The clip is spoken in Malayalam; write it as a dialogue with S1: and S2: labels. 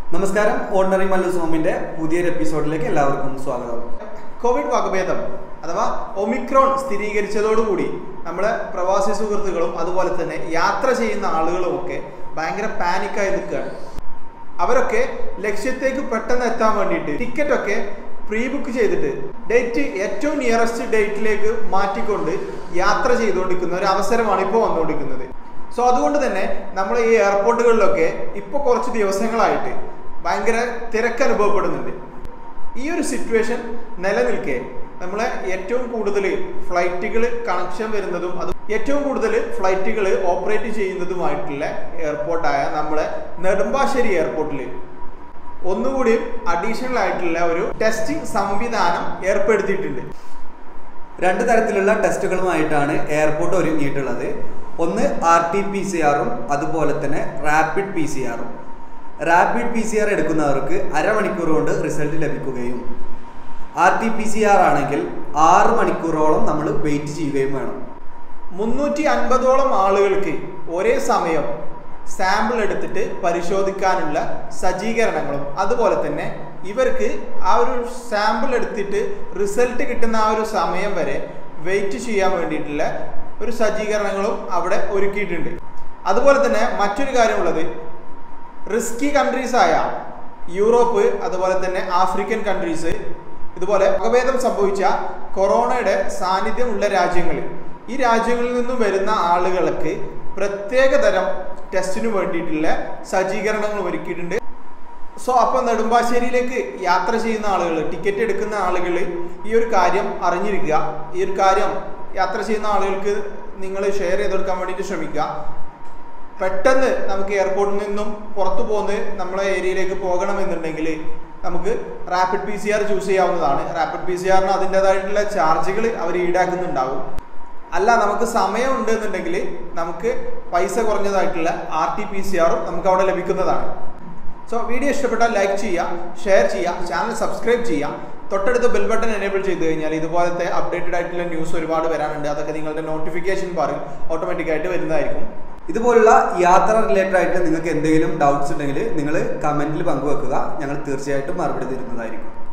S1: നമസ്കാരം ഓർഡിനറി മല്ലൂസ് ഹോമിന്റെ പുതിയൊരു എപ്പിസോഡിലേക്ക് എല്ലാവർക്കും സ്വാഗതം
S2: കോവിഡ് വകഭേദം അഥവാ ഒമിക്രോൺ സ്ഥിരീകരിച്ചതോടുകൂടി നമ്മുടെ പ്രവാസി സുഹൃത്തുക്കളും അതുപോലെ തന്നെ യാത്ര ചെയ്യുന്ന ആളുകളും ഒക്കെ ഭയങ്കര പാനിക്കായി നിൽക്കുകയാണ് അവരൊക്കെ ലക്ഷ്യത്തേക്ക് പെട്ടെന്ന് എത്താൻ വേണ്ടിയിട്ട് ടിക്കറ്റ് ഒക്കെ പ്രീ ബുക്ക് ചെയ്തിട്ട് ഡേറ്റ് ഏറ്റവും നിയറസ്റ്റ് ഡേറ്റിലേക്ക് മാറ്റിക്കൊണ്ട് യാത്ര ചെയ്തുകൊണ്ടിരിക്കുന്ന ഒരു അവസരമാണ് ഇപ്പോൾ വന്നുകൊണ്ടിരിക്കുന്നത് സോ അതുകൊണ്ട് തന്നെ നമ്മൾ ഈ എയർപോർട്ടുകളിലൊക്കെ ഇപ്പോൾ കുറച്ച് ദിവസങ്ങളായിട്ട് ഭയങ്കര തിരക്ക് അനുഭവപ്പെടുന്നുണ്ട് ഈ ഒരു സിറ്റുവേഷൻ നിലനിൽക്കെ നമ്മളെ ഏറ്റവും കൂടുതൽ ഫ്ലൈറ്റുകൾ കണക്ഷൻ വരുന്നതും അത് ഏറ്റവും കൂടുതൽ ഫ്ലൈറ്റുകൾ ഓപ്പറേറ്റ് ചെയ്യുന്നതുമായിട്ടുള്ള എയർപോർട്ടായ നമ്മളെ നെടുമ്പാശ്ശേരി എയർപോർട്ടിൽ ഒന്നുകൂടി അഡീഷണൽ ആയിട്ടുള്ള ഒരു ടെസ്റ്റിംഗ് സംവിധാനം ഏർപ്പെടുത്തിയിട്ടുണ്ട്
S1: രണ്ട് തരത്തിലുള്ള ടെസ്റ്റുകളുമായിട്ടാണ് എയർപോർട്ട് ഒരുങ്ങിയിട്ടുള്ളത് ഒന്ന് ആർ ടി പി സി ആറും അതുപോലെ തന്നെ റാപ്പിഡ് പി സി ആറും റാപ്പിഡ് പി സി ആർ എടുക്കുന്നവർക്ക് അരമണിക്കൂർ കൊണ്ട് റിസൾട്ട് ലഭിക്കുകയും R T P C R ആണെങ്കിൽ ആറ് മണിക്കൂറോളം നമ്മൾ വെയിറ്റ് ചെയ്യുകയും വേണം
S2: മുന്നൂറ്റി അൻപതോളം ആളുകൾക്ക് ഒരേ സമയം സാമ്പിൾ എടുത്തിട്ട് പരിശോധിക്കാനുള്ള സജ്ജീകരണങ്ങളും അതുപോലെ തന്നെ ഇവർക്ക് ആ ഒരു സാമ്പിൾ എടുത്തിട്ട് റിസൾട്ട് കിട്ടുന്ന ആ ഒരു സമയം വരെ വെയിറ്റ് ചെയ്യാൻ വേണ്ടിയിട്ടുള്ള ഒരു സജ്ജീകരണങ്ങളും അവിടെ ഒരുക്കിയിട്ടുണ്ട് അതുപോലെ തന്നെ മറ്റൊരു കാര്യമുള്ളത് റിസ്കി കൺട്രീസ് ആയ യൂറോപ്പ് അതുപോലെ തന്നെ ആഫ്രിക്കൻ കൺട്രീസ് ഇതുപോലെ വകഭേദം സംഭവിച്ച കൊറോണയുടെ സാന്നിധ്യമുള്ള രാജ്യങ്ങൾ ഈ രാജ്യങ്ങളിൽ നിന്നും വരുന്ന ആളുകൾക്ക് പ്രത്യേക തരം ടെസ്റ്റിന് വേണ്ടിയിട്ടുള്ള സജ്ജീകരണങ്ങൾ ഒരുക്കിയിട്ടുണ്ട് സോ അപ്പോൾ നെടുമ്പാശ്ശേരിയിലേക്ക് യാത്ര ചെയ്യുന്ന ആളുകൾ ടിക്കറ്റ് എടുക്കുന്ന ആളുകൾ ഈ ഒരു കാര്യം അറിഞ്ഞിരിക്കുക ഈ ഒരു കാര്യം യാത്ര ചെയ്യുന്ന ആളുകൾക്ക് നിങ്ങൾ ഷെയർ ചെയ്തെടുക്കാൻ വേണ്ടിയിട്ട് ശ്രമിക്കുക പെട്ടെന്ന് നമുക്ക് എയർപോർട്ടിൽ നിന്നും പുറത്തു പോന്ന് നമ്മളെ ഏരിയയിലേക്ക് പോകണമെന്നുണ്ടെങ്കിൽ നമുക്ക് rapid P C R choose ചെയ്യാവുന്നതാണ് റാപ്പിഡ് പി സി ആറിന് അതിൻ്റെതായിട്ടുള്ള ചാർജുകൾ അവർ ഈടാക്കുന്നുണ്ടാവും അല്ല നമുക്ക് സമയമുണ്ട് എന്നുണ്ടെങ്കിൽ നമുക്ക് പൈസ കുറഞ്ഞതായിട്ടുള്ള ആർ ടി പി സി ആറും നമുക്ക് അവിടെ ലഭിക്കുന്നതാണ് സോ വീഡിയോ ഇഷ്ടപ്പെട്ടാൽ ലൈക്ക് ചെയ്യുക ഷെയർ ചെയ്യുക ചാനൽ സബ്സ്ക്രൈബ് ചെയ്യുക തൊട്ടടുത്ത് ബെൽ ബട്ടൺ എനേബിൾ ചെയ്ത് കഴിഞ്ഞാൽ ഇതുപോലത്തെ അപ്ഡേറ്റഡ് ആയിട്ടുള്ള ന്യൂസ് ഒരുപാട് വരാനുണ്ട് അതൊക്കെ നിങ്ങളുടെ നോട്ടിഫിക്കേഷൻ ബാറിൽ ഓട്ടോമാറ്റിക്കായിട്ട് വരുന്നതായിരിക്കും
S1: ഇതുപോലുള്ള യാത്ര റിലേറ്റഡ് ആയിട്ട് നിങ്ങൾക്ക് എന്തെങ്കിലും ഡൗട്ട്സ് ഉണ്ടെങ്കിൽ നിങ്ങൾ കമൻറ്റിൽ പങ്കുവെക്കുക ഞങ്ങൾ തീർച്ചയായിട്ടും മറുപടി തരുന്നതായിരിക്കും